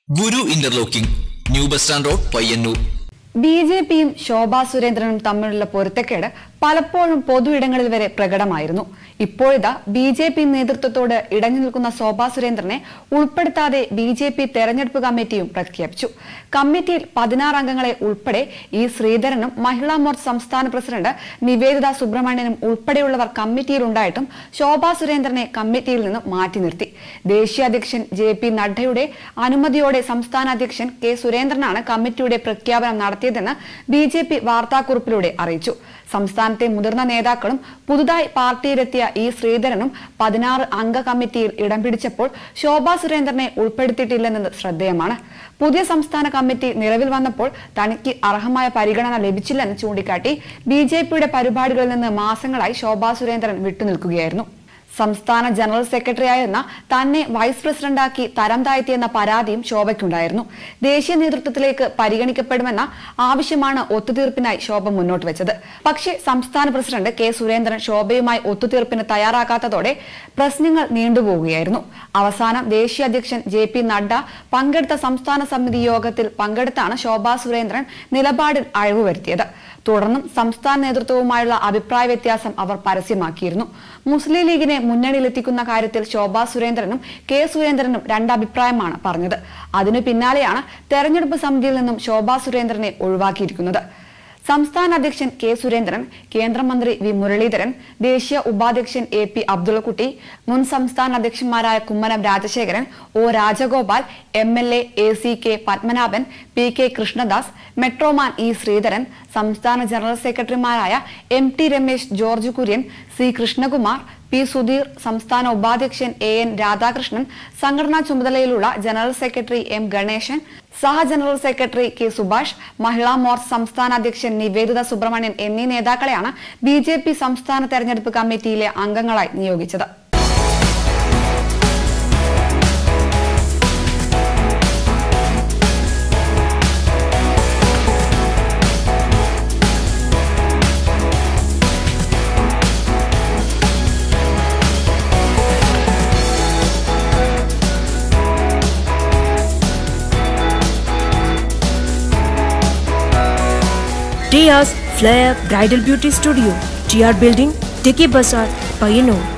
ഗുരു interlocking new bus stand road Payyanur B J പിയും ശോഭാ സുരേന്ദ്രനും തമ്മിലുള്ള പൊരുത്തക്കേട് പലപ്പോഴും പൊതു ഇടങ്ങളിൽ വരെ പ്രകടമായിരുന്നു ഇപ്പോഴിതാ ബി ജെ പി നേതൃത്വത്തോട് ഇടഞ്ഞു നിൽക്കുന്ന ശോഭാ സുരേന്ദ്രനെ ഉൾപ്പെടുത്താതെ ബി ജെ പി തെരഞ്ഞെടുപ്പ് കമ്മിറ്റിയും പ്രഖ്യാപിച്ചു കമ്മിറ്റിയിൽ പതിനാറ് അംഗങ്ങളെ ഉൾപ്പെടെ ഇ ശ്രീധരനും മഹിളാ മോർച്ച സംസ്ഥാന പ്രസിഡന്റ് നിവേദിത സുബ്രഹ്മണ്യനും ഉൾപ്പെടെയുള്ളവർ കമ്മിറ്റിയിലുണ്ടായിട്ടും ശോഭാ സുരേന്ദ്രനെ കമ്മിറ്റിയിൽ നിന്ന് മാറ്റി നിർത്തി ദേശീയ അധ്യക്ഷൻ ജെ പി നഡ്ഡയുടെ അനുമതിയോടെ സംസ്ഥാന അധ്യക്ഷൻ കെ സുരേന്ദ്രനാണ് കമ്മിറ്റിയുടെ പ്രഖ്യാപനം നടത്തിയതെന്ന് ബി ജെ പി വാർത്താക്കുറിപ്പിലൂടെ അറിയിച്ചു സംസ്ഥാനത്തെ മുതിർന്ന നേതാക്കളും പുതുതായി പാർട്ടിയിലെത്തിയ ഇ ശ്രീധരനും പതിനാറ് അംഗ കമ്മിറ്റിയിൽ ഇടം പിടിച്ചപ്പോൾ ശോഭാ സുരേന്ദ്രനെ ഉൾപ്പെടുത്തിയിട്ടില്ലെന്നത് ശ്രദ്ധേയമാണ് പുതിയ സംസ്ഥാന കമ്മിറ്റി നിലവിൽ വന്നപ്പോൾ തനിക്ക് അർഹമായ പരിഗണന ലഭിച്ചില്ലെന്ന് ചൂണ്ടിക്കാട്ടി ബി ജെ പിയുടെ പരിപാടികളിൽ നിന്ന് മാസങ്ങളായി ശോഭാ സുരേന്ദ്രൻ വിട്ടുനിൽക്കുകയായിരുന്നു സംസ്ഥാന ജനറൽ സെക്രട്ടറിയായിരുന്ന തന്നെ വൈസ് പ്രസിഡന്റാക്കി തരം താഴ്ത്തിയെന്ന പരാതിയും ശോഭയ്ക്കുണ്ടായിരുന്നു ദേശീയ നേതൃത്വത്തിലേക്ക് പരിഗണിക്കപ്പെടുമെന്ന ആവശ്യമാണ് ഒത്തുതീർപ്പിനായി ശോഭ മുന്നോട്ട് വെച്ചത് പക്ഷേ സംസ്ഥാന പ്രസിഡന്റ് കെ സുരേന്ദ്രൻ ശോഭയുമായി ഒത്തുതീർപ്പിന് തയ്യാറാക്കാത്തതോടെ പ്രശ്നങ്ങൾ നീണ്ടുപോവുകയായിരുന്നു അവസാനം ദേശീയ അധ്യക്ഷൻ ജെ പി നഡ്ഡ പങ്കെടുത്ത സംസ്ഥാന സമിതി യോഗത്തിൽ പങ്കെടുത്താണ് ശോഭാ സുരേന്ദ്രൻ നിലപാടിൽ അഴിവ് വരുത്തിയത് തുടർന്നും സംസ്ഥാന നേതൃത്വവുമായുള്ള അഭിപ്രായ വ്യത്യാസം അവർ പരസ്യമാക്കിയിരുന്നു മുസ്ലിം ലീഗിനെ മുന്നണിയിലെത്തിക്കുന്ന കാര്യത്തിൽ ശോഭാ സുരേന്ദ്രനും കെ സുരേന്ദ്രനും രണ്ടഭിപ്രായമാണ് പറഞ്ഞത് അതിനു പിന്നാലെയാണ് തെരഞ്ഞെടുപ്പ് സമിതിയിൽ നിന്നും ശോഭാ സുരേന്ദ്രനെ ഒഴിവാക്കിയിരിക്കുന്നത് സംസ്ഥാന അധ്യക്ഷൻ കെ സുരേന്ദ്രൻ കേന്ദ്രമന്ത്രി വി മുരളീധരൻ ദേശീയ ഉപാധ്യക്ഷൻ എ പി അബ്ദുള്ളക്കുട്ടി മുൻ സംസ്ഥാന അധ്യക്ഷന്മാരായ Kummanam Rajasekharan O Rajagopal MLA A C K Padmanabhan P K Krishnadas metroman E Sreedharan സംസ്ഥാന ജനറൽ സെക്രട്ടറിമാരായ M T Ramesh George Kurian C Krishnakumar P Sudheer സംസ്ഥാന ഉപാധ്യക്ഷൻ എ എൻ രാധാകൃഷ്ണൻ സംഘടനാ ചുമതലയിലുള്ള ജനറൽ സെക്രട്ടറി എം ഗണേശൻ സഹ general secretary K Subhash Mahila Morcha സംസ്ഥാന അധ്യക്ഷൻ നിവേദിത സുബ്രഹ്മണ്യൻ എന്നീ നേതാക്കളെയാണ് ബി ജെ പി സംസ്ഥാന തെരഞ്ഞെടുപ്പ് കമ്മിറ്റിയിലെ അംഗങ്ങളായി നിയോഗിച്ചത് Diaz Flair Bridal Beauty Studio, TR Building, Dicky Bazaar, Payyanur.